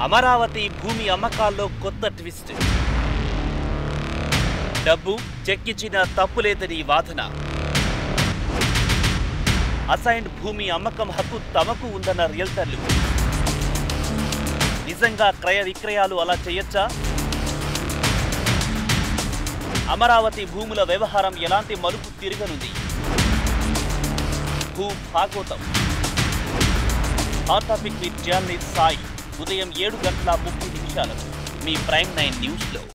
అమరావతి భూమి అమ్మకాల్లో కొత్త ట్విస్ట్ డబ్బు చెక్కిచ్చిన తప్పులేదని వాదన అసైన్డ్ భూమి అమ్మకం హక్కు తమకు ఉందన్న రియల్టర్లు నిజంగా క్రయ విక్రయాలు అలా చేయొచ్చా అమరావతి భూముల వ్యవహారం ఎలాంటి మలుపు తిరగనుంది భూ భాగోతం hot topic with journalist Sai ఉదయం ఏడు గంటల ముప్పై నిమిషాలకు మీ ప్రైమ్ నైన్ న్యూస్లో